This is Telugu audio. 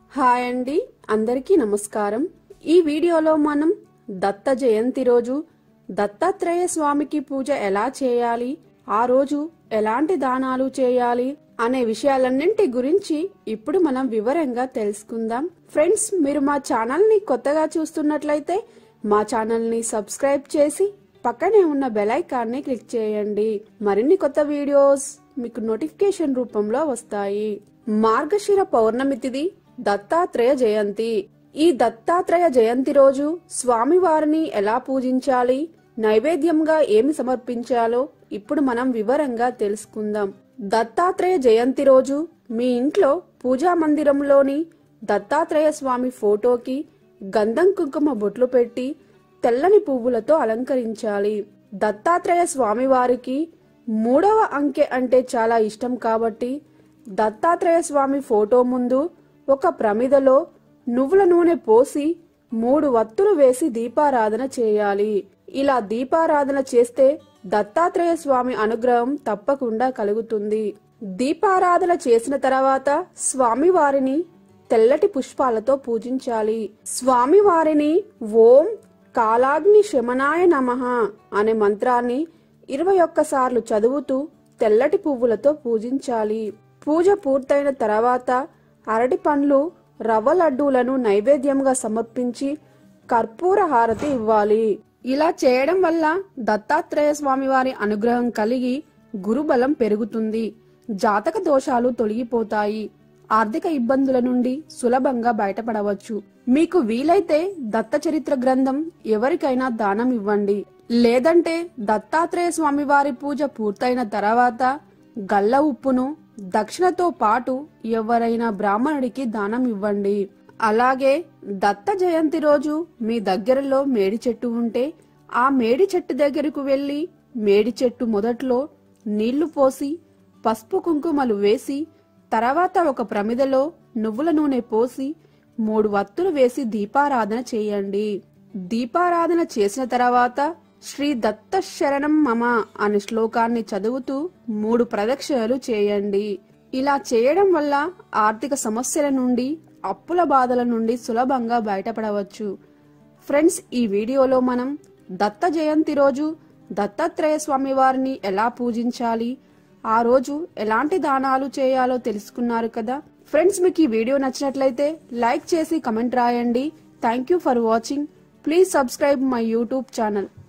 హాయ్ అండి అందరికీ నమస్కారం ఈ వీడియోలో మనం దత్త జయంతి రోజు దత్తాత్రేయ స్వామికి పూజ ఎలా చేయాలి ఆ రోజు ఎలాంటి దానాలు చేయాలి అనే విషయాలన్నింటి గురించి ఇప్పుడు మనం వివరంగా తెలుసుకుందాం ఫ్రెండ్స్ మీరు మా ఛానల్ ని కొత్తగా చూస్తున్నట్లయితే మా ఛానల్ ని సబ్స్క్రైబ్ చేసి పక్కనే ఉన్న బెల్ ఐకాన్ ని క్లిక్ చేయండి మరిన్ని కొత్త వీడియోస్ మీకు నోటిఫికేషన్ రూపంలో వస్తాయి మార్గశిర పౌర్ణమి తిథి దత్తాత్రేయ జయంతి ఈ దత్తాత్రేయ జయంతి రోజు స్వామివారిని ఎలా పూజించాలి నైవేద్యంగా ఏమి సమర్పించాలో ఇప్పుడు మనం వివరంగా తెలుసుకుందాం దత్తాత్రేయ జయంతి రోజు మీ ఇంట్లో పూజా మందిరంలోని దత్తాత్రేయ స్వామి ఫోటోకి గంధం కుంకుమ బొట్లు పెట్టి తెల్లని పువ్వులతో అలంకరించాలి దత్తాత్రేయ స్వామివారికి మూడవ అంకె అంటే చాలా ఇష్టం కాబట్టి దత్తాత్రేయ స్వామి ఫోటో ముందు ఒక ప్రమిదలో నువ్వుల నూనె పోసి మూడు వత్తులు వేసి దీపారాధన చేయాలి ఇలా దీపారాధన చేస్తే దత్తాత్రేయ స్వామి అనుగ్రహం తప్పకుండా కలుగుతుంది దీపారాధన చేసిన తర్వాత స్వామివారిని తెల్లటి పుష్పాలతో పూజించాలి స్వామివారిని ఓం కాలాగ్ని శమనాయ నమః అనే మంత్రాన్ని ఇరవై ఒక్కసార్లు చదువుతూ తెల్లటి పువ్వులతో పూజించాలి పూజ పూర్తయిన తర్వాత అరటి పండ్లు రవ్వ లడ్డూలను నైవేద్యంగా సమర్పించి కర్పూర హారతి ఇవ్వాలి ఇలా చేయడం వల్ల దత్తాత్రేయ స్వామి వారి అనుగ్రహం కలిగి గురుబలం పెరుగుతుంది జాతక దోషాలు తొలగిపోతాయి ఆర్థిక ఇబ్బందుల నుండి సులభంగా బయటపడవచ్చు మీకు వీలైతే దత్త చరిత్ర గ్రంథం ఎవరికైనా దానం ఇవ్వండి లేదంటే దత్తాత్రేయ స్వామి వారి పూజ పూర్తయిన తర్వాత గల్ల ఉప్పును దక్షిణతో పాటు ఎవరైనా బ్రాహ్మణుడికి దానం ఇవ్వండి అలాగే దత్త జయంతి రోజు మీ దగ్గరలో మేడి చెట్టు ఉంటే ఆ మేడి చెట్టు దగ్గరకు వెళ్లి మేడి చెట్టు మొదట్లో నీళ్లు పోసి పసుపు కుంకుమలు వేసి తర్వాత ఒక ప్రమిదలో నువ్వుల నూనె పోసి మూడు వత్తులు వేసి దీపారాధన చేయండి దీపారాధన చేసిన తర్వాత శ్రీ దత్త శరణం మమ అనే శ్లోకాన్ని చదువుతూ మూడు ప్రదక్షిణలు చేయండి ఇలా చేయడం వల్ల ఆర్థిక సమస్యల నుండి అప్పుల బాధల నుండి సులభంగా బయటపడవచ్చు ఫ్రెండ్స్ ఈ వీడియోలో మనం దత్త జయంతి రోజు దత్తాత్రేయ స్వామి వారిని ఎలా పూజించాలి ఆ రోజు ఎలాంటి దానాలు చేయాలో తెలుసుకున్నారు కదా ఫ్రెండ్స్ మీకు ఈ వీడియో నచ్చినట్లయితే లైక్ చేసి కమెంట్ రాయండి thank you for watching please subscribe my YouTube channel